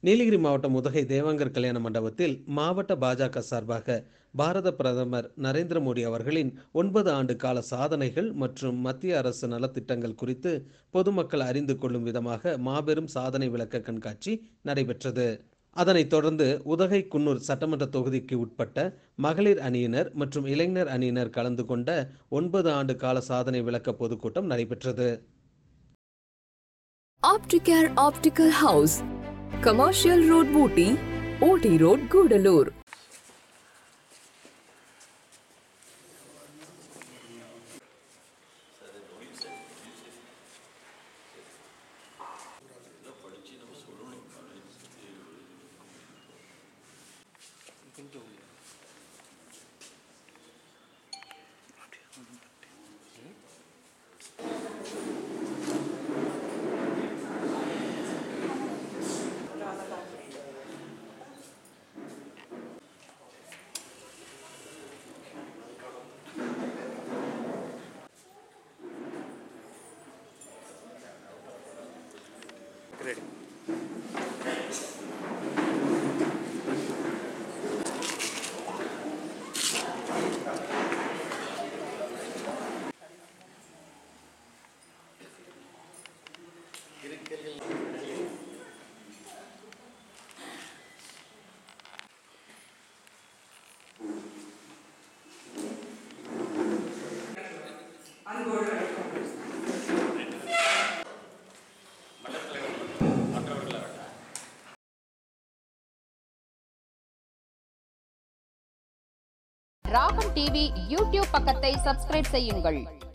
நீலகிரி மாவட்டம் உதகை தேவாங்கர் கல்யாண மண்டபத்தில் மாவட்ட பாஜக சார்பாக பாரத பிரதமர் நரேந்திர மோடி அவர்களின் ஒன்பது ஆண்டு கால சாதனைகள் மற்றும் மத்திய அரசு நலத்திட்டங்கள் குறித்து பொதுமக்கள் அறிந்து கொள்ளும் விதமாக மாபெரும் சாதனை விளக்க கண்காட்சி நடைபெற்றது அதனைத் தொடர்ந்து உதகை குன்னூர் சட்டமன்ற தொகுதிக்கு உட்பட்ட மகளிர் அணியினர் மற்றும் இளைஞர் அணியினர் கலந்து கொண்ட ஒன்பது ஆண்டு கால சாதனை விளக்க பொதுக்கூட்டம் நடைபெற்றது Opticare Optical House, Commercial Road Booty, OT Road Gudalur. Ragam TV YouTube பக்கத்தை சப்ஸ்கிரைப் செய்யுங்கள்